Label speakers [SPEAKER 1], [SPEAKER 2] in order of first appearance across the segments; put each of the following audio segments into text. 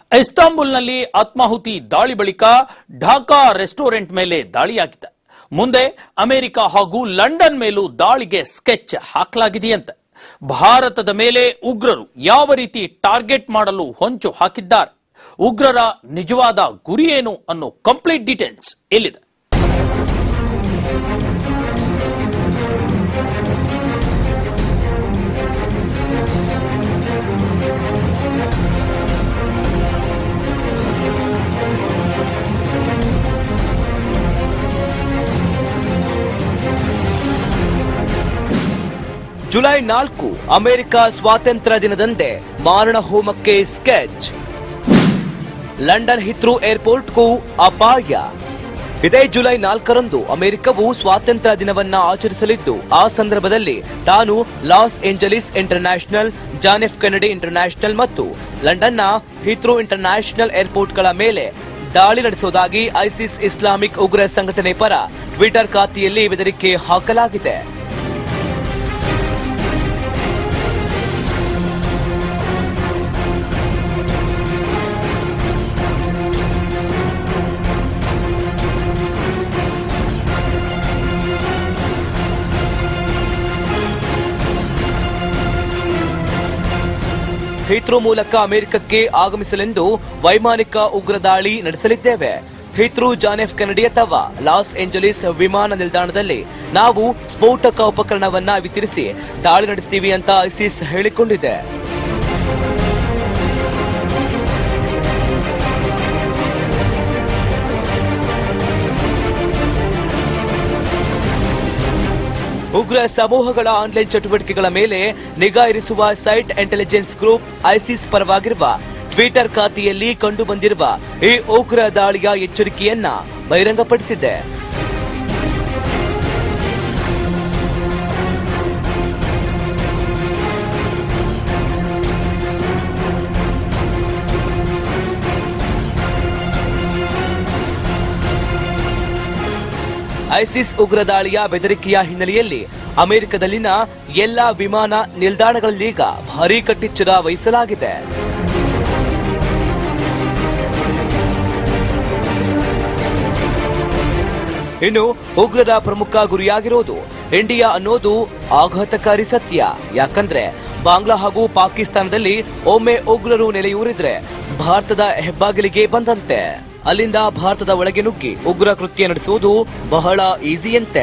[SPEAKER 1] ಇಸ್ತಾಂಬುಲ್ನಲ್ಲಿ ಆತ್ಮಾಹುತಿ ದಾಳಿ ಬಳಿಕ ಢಾಕಾ ರೆಸ್ಟೋರೆಂಟ್ ಮೇಲೆ ದಾಳಿಯಾಗಿದೆ ಮುಂದೆ ಅಮೆರಿಕ ಹಾಗೂ ಲಂಡನ್ ಮೇಲೂ ದಾಳಿಗೆ ಸ್ಕೆಚ್ ಹಾಕಲಾಗಿದೆಯಂತೆ ಭಾರತದ ಮೇಲೆ ಉಗ್ರರು ಯಾವ ರೀತಿ ಟಾರ್ಗೆಟ್ ಮಾಡಲು ಹೊಂಚು ಹಾಕಿದ್ದಾರೆ ಉಗ್ರರ ನಿಜವಾದ ಗುರಿ ಏನು ಅನ್ನೋ ಕಂಪ್ಲೀಟ್ ಡೀಟೇಲ್ಸ್ ಇಲ್ಲಿದೆ
[SPEAKER 2] ಜುಲೈ ನಾಲ್ಕು ಅಮೆರಿಕ ಸ್ವಾತಂತ್ರ್ಯ ದಿನದಂದೇ ಮಾರಣ ಹೋಮಕ್ಕೆ ಸ್ಕೆಚ್ ಲಂಡನ್ ಹಿತ್ರೂ ಏರ್ಪೋರ್ಟ್ಗೂ ಅಪಾಯ ಇದೇ ಜುಲೈ ನಾಲ್ಕರಂದು ಅಮೆರಿಕವು ಸ್ವಾತಂತ್ರ್ಯ ದಿನವನ್ನ ಆಚರಿಸಲಿದ್ದು ಆ ಸಂದರ್ಭದಲ್ಲಿ ತಾನು Los Angeles international John F Kennedy international ಮತ್ತು ಲಂಡನ್ನ ಹಿತ್ರೂ ಇಂಟರ್ನ್ಯಾಷನಲ್ ಏರ್ಪೋರ್ಟ್ಗಳ ಮೇಲೆ ದಾಳಿ ನಡೆಸುವುದಾಗಿ ಐಸಿಸ್ ಇಸ್ಲಾಮಿಕ್ ಉಗ್ರ ಸಂಘಟನೆ ಪರ ಟ್ವಿಟರ್ ಖಾತೆಯಲ್ಲಿ ಬೆದರಿಕೆ ಹಾಕಲಾಗಿದೆ ಹೀತ್ರೋ ಮೂಲಕ ಅಮೆರಿಕಕ್ಕೆ ಆಗಮಿಸಲೆಂದು ವೈಮಾನಿಕ ಉಗ್ರ ದಾಳಿ ನಡೆಸಲಿದ್ದೇವೆ ಹೀತ್ರೂ ಜಾನ್ ಎಫ್ ಕೆನಡಿ ಅಥವಾ ಲಾಸ್ ಏಂಜಲೀಸ್ ವಿಮಾನ ನಿಲ್ದಾಣದಲ್ಲಿ ನಾವು ಸ್ಫೋಟಕ ಉಪಕರಣವನ್ನ ವಿತರಿಸಿ ದಾಳಿ ನಡೆಸ್ತೀವಿ ಅಂತ ಐಸಿಸ್ ಹೇಳಿಕೊಂಡಿದೆ ಉಗ್ರ ಸಮೂಹಗಳ ಆನ್ಲೈನ್ ಚಟುವಟಿಕೆಗಳ ಮೇಲೆ ನಿಗಾ ಇರಿಸುವ ಸೈಟ್ ಇಂಟೆಲಿಜೆನ್ಸ್ ಗ್ರೂಪ್ ಐಸಿಸ್ ಪರವಾಗಿರುವ ಟ್ವಿಟರ್ ಖಾತೆಯಲ್ಲಿ ಕಂಡುಬಂದಿರುವ ಈ ಉಗ್ರ ದಾಳಿಯ ಎಚ್ಚರಿಕೆಯನ್ನ ಬಹಿರಂಗಪಡಿಸಿದೆ ಐಸಿಸ್ ಉಗ್ರ ದಾಳಿಯ ಬೆದರಿಕೆಯ ಹಿನ್ನೆಲೆಯಲ್ಲಿ ಅಮೆರಿಕದಲ್ಲಿನ ಎಲ್ಲಾ ವಿಮಾನ ನಿಲ್ದಾಣಗಳಲ್ಲೀಗ ಭಾರೀ ಕಟ್ಟಿಚ್ಚರ ವಹಿಸಲಾಗಿದೆ ಇನ್ನು ಉಗ್ರರ ಪ್ರಮುಖ ಗುರಿಯಾಗಿರೋದು ಇಂಡಿಯಾ ಅನ್ನೋದು ಆಘಾತಕಾರಿ ಸತ್ಯ ಯಾಕಂದ್ರೆ ಬಾಂಗ್ಲಾ ಹಾಗೂ ಪಾಕಿಸ್ತಾನದಲ್ಲಿ ಒಮ್ಮೆ ಉಗ್ರರು ನೆಲೆಯೂರಿದ್ರೆ ಭಾರತದ ಹೆಬ್ಬಾಗಿಲಿಗೆ ಬಂದಂತೆ ಅಲ್ಲಿಂದ ಭಾರತದ ಒಳಗೆ ನುಗ್ಗಿ ಉಗ್ರ ಕೃತ್ಯ ನಡೆಸುವುದು ಬಹಳ ಈಸಿಯಂತೆ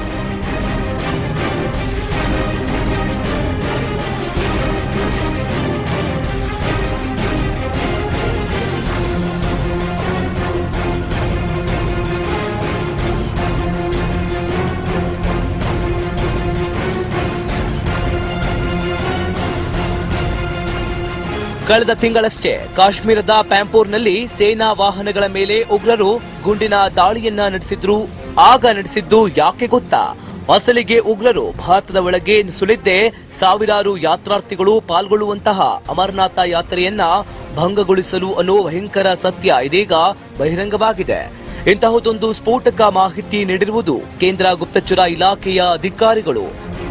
[SPEAKER 2] ಕಳೆದ ತಿಂಗಳಷ್ಟೇ ಕಾಶ್ಮೀರದ ಪ್ಯಾಂಪೋರ್ನಲ್ಲಿ ಸೇನಾ ವಾಹನಗಳ ಮೇಲೆ ಉಗ್ರರು ಗುಂಡಿನ ದಾಳಿಯನ್ನ ನಡೆಸಿದ್ರು ಆಗ ನಡೆಸಿದ್ದು ಯಾಕೆ ಗೊತ್ತಾ ಅಸಲಿಗೆ ಉಗ್ರರು ಭಾರತದ ಒಳಗೆ ಸುಳಿದ್ದೇ ಸಾವಿರಾರು ಯಾತ್ರಾರ್ಥಿಗಳು ಪಾಲ್ಗೊಳ್ಳುವಂತಹ ಅಮರನಾಥ ಯಾತ್ರೆಯನ್ನ ಭಂಗಗೊಳಿಸಲು ಅನ್ನೋ ಭಯಂಕರ ಸತ್ಯ ಇದೀಗ ಬಹಿರಂಗವಾಗಿದೆ ಇಂತಹದೊಂದು ಸ್ಫೋಟಕ ಮಾಹಿತಿ ನೀಡಿರುವುದು ಕೇಂದ್ರ ಗುಪ್ತಚರ ಇಲಾಖೆಯ ಅಧಿಕಾರಿಗಳು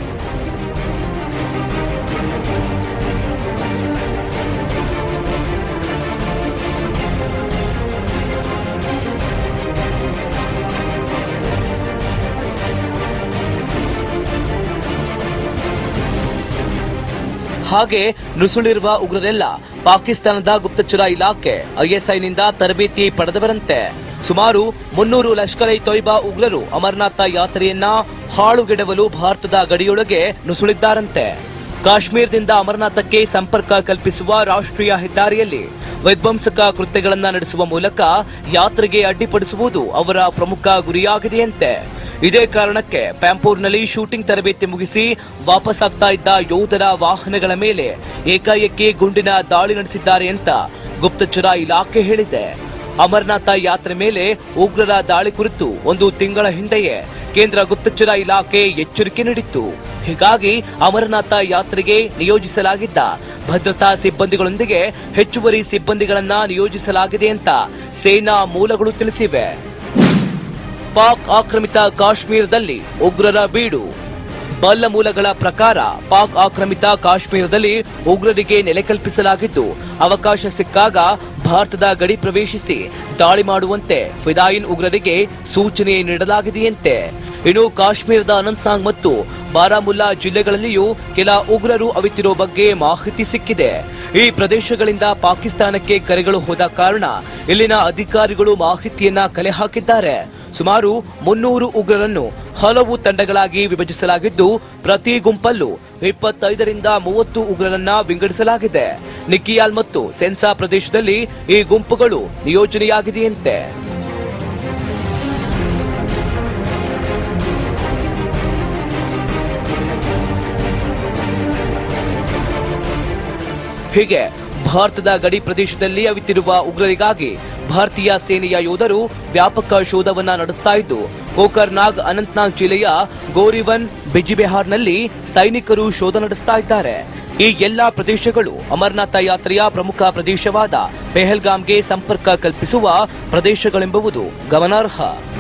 [SPEAKER 2] ಹಾಗೆ ನುಸುಳಿರುವ ಉಗ್ರರೆಲ್ಲ ಪಾಕಿಸ್ತಾನದ ಗುಪ್ತಚರ ಇಲಾಖೆ ಐಎಸ್ಐನಿಂದ ತರಬೇತಿ ಪಡೆದವರಂತೆ ಸುಮಾರು ಮುನ್ನೂರು ಲಷ್ಕರ್ ಇ ತೊಯ್ಬಾ ಉಗ್ರರು ಅಮರನಾಥ ಯಾತ್ರೆಯನ್ನ ಹಾಳುಗೆಡವಲು ಭಾರತದ ಗಡಿಯೊಳಗೆ ನುಸುಳಿದ್ದಾರಂತೆ ಕಾಶ್ಮೀರದಿಂದ ಅಮರನಾಥಕ್ಕೆ ಸಂಪರ್ಕ ಕಲ್ಪಿಸುವ ರಾಷ್ಟ್ರೀಯ ಹೆದ್ದಾರಿಯಲ್ಲಿ ವಿಧ್ವಂಸಕ ಕೃತ್ಯಗಳನ್ನ ನಡೆಸುವ ಮೂಲಕ ಯಾತ್ರೆಗೆ ಅಡ್ಡಿಪಡಿಸುವುದು ಅವರ ಪ್ರಮುಖ ಗುರಿಯಾಗಿದೆಯಂತೆ ಇದೇ ಕಾರಣಕ್ಕೆ ಪ್ಯಾಂಪೂರ್ನಲ್ಲಿ ಶೂಟಿಂಗ್ ತರಬೇತಿ ಮುಗಿಸಿ ವಾಪಸ್ಸಾಗ್ತಾ ಇದ್ದ ಯೋಧರ ವಾಹನಗಳ ಮೇಲೆ ಏಕಾಏಕಿ ಗುಂಡಿನ ದಾಳಿ ನಡೆಸಿದ್ದಾರೆ ಅಂತ ಗುಪ್ತಚರ ಇಲಾಖೆ ಹೇಳಿದೆ ಅಮರನಾಥ ಯಾತ್ರೆ ಮೇಲೆ ಉಗ್ರರ ದಾಳಿ ಕುರಿತು ಒಂದು ತಿಂಗಳ ಹಿಂದೆಯೇ ಕೇಂದ್ರ ಗುಪ್ತಚರ ಇಲಾಖೆ ಎಚ್ಚರಿಕೆ ನೀಡಿತ್ತು ಹೀಗಾಗಿ ಅಮರನಾಥ ಯಾತ್ರೆಗೆ ನಿಯೋಜಿಸಲಾಗಿದ್ದ ಭದ್ರತಾ ಸಿಬ್ಬಂದಿಗಳೊಂದಿಗೆ ಹೆಚ್ಚುವರಿ ಸಿಬ್ಬಂದಿಗಳನ್ನ ನಿಯೋಜಿಸಲಾಗಿದೆ ಅಂತ ಸೇನಾ ಮೂಲಗಳು ತಿಳಿಸಿವೆ ಪಾಕ್ ಆಕ್ರಮಿತ ಕಾಶ್ಮೀರದಲ್ಲಿ ಉಗ್ರರ ಬೀಡು ಬಲ್ಲ ಮೂಲಗಳ ಪ್ರಕಾರ ಪಾಕ್ ಆಕ್ರಮಿತ ಕಾಶ್ಮೀರದಲ್ಲಿ ಉಗ್ರರಿಗೆ ನೆಲೆ ಕಲ್ಪಿಸಲಾಗಿದ್ದು ಅವಕಾಶ ಸಿಕ್ಕಾಗ ಭಾರತದ ಗಡಿ ಪ್ರವೇಶಿಸಿ ದಾಳಿ ಮಾಡುವಂತೆ ಫಿದಾಯಿನ್ ಉಗ್ರರಿಗೆ ಸೂಚನೆ ನೀಡಲಾಗಿದೆಯಂತೆ ಇನ್ನು ಕಾಶ್ಮೀರದ ಅನಂತ್ನಾಗ್ ಮತ್ತು ಬಾರಾಮುಲ್ಲಾ ಜಿಲ್ಲೆಗಳಲ್ಲಿಯೂ ಕೆಲ ಉಗ್ರರು ಅವಿತಿರೋ ಬಗ್ಗೆ ಮಾಹಿತಿ ಸಿಕ್ಕಿದೆ ಈ ಪ್ರದೇಶಗಳಿಂದ ಪಾಕಿಸ್ತಾನಕ್ಕೆ ಕರೆಗಳು ಹೋದ ಕಾರಣ ಇಲ್ಲಿನ ಅಧಿಕಾರಿಗಳು ಮಾಹಿತಿಯನ್ನ ಕಲೆ ಹಾಕಿದ್ದಾರೆ ಸುಮಾರು ಮುನ್ನೂರು ಉಗ್ರರನ್ನು ಹಲವು ತಂಡಗಳಾಗಿ ವಿಭಜಿಸಲಾಗಿದ್ದು ಪ್ರತಿ ಗುಂಪಲ್ಲೂ ಇಪ್ಪತ್ತೈದರಿಂದ ಮೂವತ್ತು ಉಗ್ರರನ್ನ ವಿಂಗಡಿಸಲಾಗಿದೆ ನಿಕಿಯಾಲ್ ಮತ್ತು ಸೆನ್ಸಾ ಪ್ರದೇಶದಲ್ಲಿ ಈ ಗುಂಪುಗಳು ನಿಯೋಜನೆಯಾಗಿದೆಯಂತೆ ಹೀಗೆ ಭಾರತದ ಗಡಿ ಪ್ರದೇಶದಲ್ಲಿ ಅವಿತಿರುವ ಉಗ್ರರಿಗಾಗಿ ಭಾರತೀಯ ಸೇನೆಯ ಯೋಧರು ವ್ಯಾಪಕ ಶೋಧವನ್ನ ನಡೆಸ್ತಾ ಇದ್ದು ಕೋಕರ್ನಾಗ್ ಅನಂತ್ನಾಗ್ ಜಿಲ್ಲೆಯ ಗೋರಿವನ್ ಬಿಜಿಬೆಹಾರ್ನಲ್ಲಿ ಸೈನಿಕರು ಶೋಧ ನಡೆಸ್ತಾ ಇದ್ದಾರೆ ಈ ಎಲ್ಲಾ ಪ್ರದೇಶಗಳು ಅಮರನಾಥ ಯಾತ್ರೆಯ ಪ್ರಮುಖ ಪ್ರದೇಶವಾದ ಪೆಹಲ್ಗಾಮ್ಗೆ ಸಂಪರ್ಕ ಕಲ್ಪಿಸುವ ಪ್ರದೇಶಗಳೆಂಬುದು ಗಮನಾರ್ಹ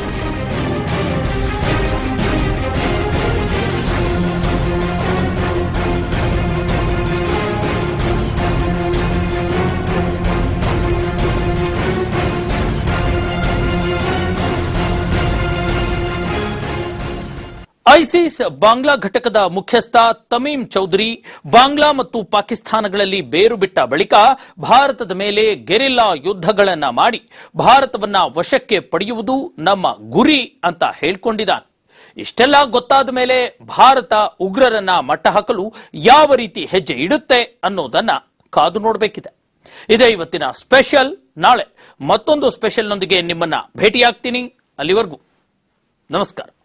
[SPEAKER 1] ಐಸಿಸ್ ಬಾಂಗ್ಲಾ ಘಟಕದ ಮುಖ್ಯಸ್ಥ ತಮೀಮ್ ಚೌಧರಿ ಬಾಂಗ್ಲಾ ಮತ್ತು ಪಾಕಿಸ್ತಾನಗಳಲ್ಲಿ ಬೇರು ಬಿಟ್ಟ ಬಳಿಕ ಭಾರತದ ಮೇಲೆ ಗೆರಿಲ್ಲಾ ಯುದ್ಧಗಳನ್ನ ಮಾಡಿ ಭಾರತವನ್ನ ವಶಕ್ಕೆ ಪಡೆಯುವುದು ನಮ್ಮ ಗುರಿ ಅಂತ ಹೇಳ್ಕೊಂಡಿದ್ದಾನೆ ಇಷ್ಟೆಲ್ಲ ಗೊತ್ತಾದ ಮೇಲೆ ಭಾರತ ಉಗ್ರರನ್ನ ಮಟ್ಟ ಹಾಕಲು ಯಾವ ರೀತಿ ಹೆಜ್ಜೆ ಇಡುತ್ತೆ ಅನ್ನೋದನ್ನ ಕಾದು ನೋಡಬೇಕಿದೆ ಇದೇ ಇವತ್ತಿನ ಸ್ಪೆಷಲ್ ನಾಳೆ ಮತ್ತೊಂದು ಸ್ಪೆಷಲ್ನೊಂದಿಗೆ ನಿಮ್ಮನ್ನ ಭೇಟಿಯಾಗ್ತೀನಿ ಅಲ್ಲಿವರೆಗೂ ನಮಸ್ಕಾರ